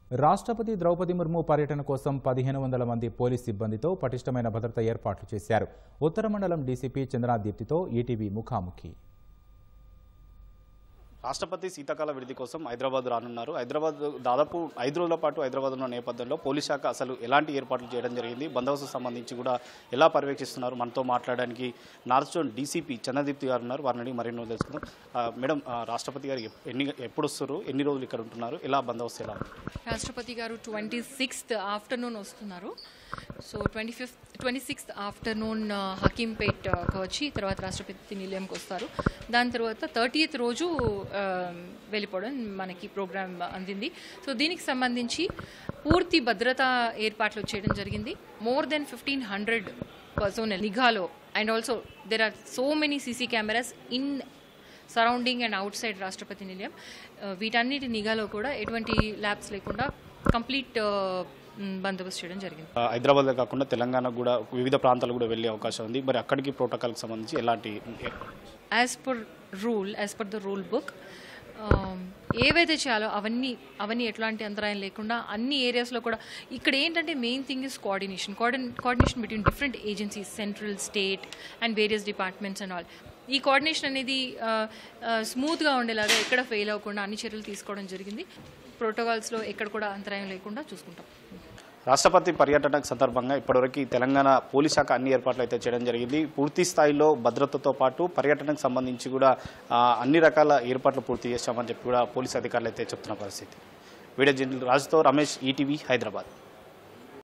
రాష్ట్రపతి ద్రౌపది ముర్ము పర్యటన కోసం పదిహేను వందల మంది పోలీస్ సిబ్బందితో పటిష్టమైన భద్రత ఏర్పాట్లు చేశారు ఉత్తర మండలం డీసీపీ చంద్రనాథ్ ఈటీవీ ముఖాముఖి రాష్ట్రపతి శీతాకాల విడిది కోసం హైదరాబాద్ రానున్నారు హైదరాబాద్ దాదాపు ఐదు రోజుల పాటు హైదరాబాద్ ఉన్న నేపథ్యంలో పోలీస్ శాఖ అసలు ఎలాంటి ఏర్పాట్లు చేయడం జరిగింది బందోబస్తు సంబంధించి కూడా ఎలా పర్యవేక్షిస్తున్నారు మనతో మాట్లాడడానికి నార్త్ జోన్ డీసీపీ చంద్రదీప్తి గారు ఉన్నారు వారిని అడిగి మరిన్ని తెలుసుకుందాం ఆ, మేడం ఆ, రాష్ట్రపతి గారు ఎప్- ఎన్ని ఎప్పుడు వస్తారు ఎన్ని రోజులు ఇక్కడ ఉంటున్నారు ఎలా బందోబస్తు ఎలా ఉంది? రాష్ట్రపతి గారు ట్వంటీ సిక్స్త్ ఆఫ్టర్నూన్ వస్తున్నారు so twenty fifth twenty sixth afternoon హకీంపేట్కి వచ్చి తర్వాత రాష్ట్రపతి నిలయంకి వస్తారు దాని తర్వాత థర్టీయత్ రోజు ఆ, వెళ్ళిపోవడం మనకి ప్రోగ్రామ్ అందింది సో దీనికి సంబంధించి పూర్తి భద్రతా ఏర్పాట్లు చేయడం జరిగింది more than fifteen hundred personnel నిఘాలో and also there are so many CC cameras in surrounding and outside Rashtrapati Nilayam ఆ, వీటన్నిటి నిఘాలో కూడా ఎటువంటి ల్యాబ్స్ లేకుండా కంప్లీట్ బందోబస్తు చేయడం జరిగింది ఆ, హైదరాబాద్ కాకుండా తెలంగాణ కూడా వివిధ ప్రాంతాలు కూడా వెళ్ళే అవకాశం ఉంది మరి అక్కడికి ప్రోటోకాల్కి సంబంధించి ఎలాంటి as per rule as per the rule book ఏవైతే చేయాలో అవన్నీ అవన్నీ ఎట్లాంటి అంతరాయం లేకుండా అన్ని ఏరియాస్లో కూడా ఇక్కడ ఏంటంటే main thing is coordination coordination between different agencies central state and various departments and all ఈ కోఆర్డినేషన్ అనేది స్మూత్గా ఉండేలాగా ఎక్కడ ఫెయిల్ అవ్వకుండా అన్ని చర్యలు తీసుకోవడం జరిగింది ప్రోటోకాల్స్లో ఎక్కడ కూడా అంతరాయం లేకుండా చూసుకుంటాం రాష్ట్రపతి పర్యటన సందర్భంగా ఇప్పటివరకు తెలంగాణ పోలీస్ శాఖ అన్ని ఏర్పాట్లు అయితే చేయడం జరిగింది పూర్తి స్థాయిలో భద్రతతో పాటు పర్యటనకు సంబంధించి కూడా ఆ, అన్ని రకాల ఏర్పాట్లు పూర్తి చేశామని చెప్పి కూడా పోలీస్ అధికారులు అయితే చెప్తున్న పరిస్థితి వీడియో జర్నల్ రాజుతో రమేష్ ఈటీవీ హైదరాబాద్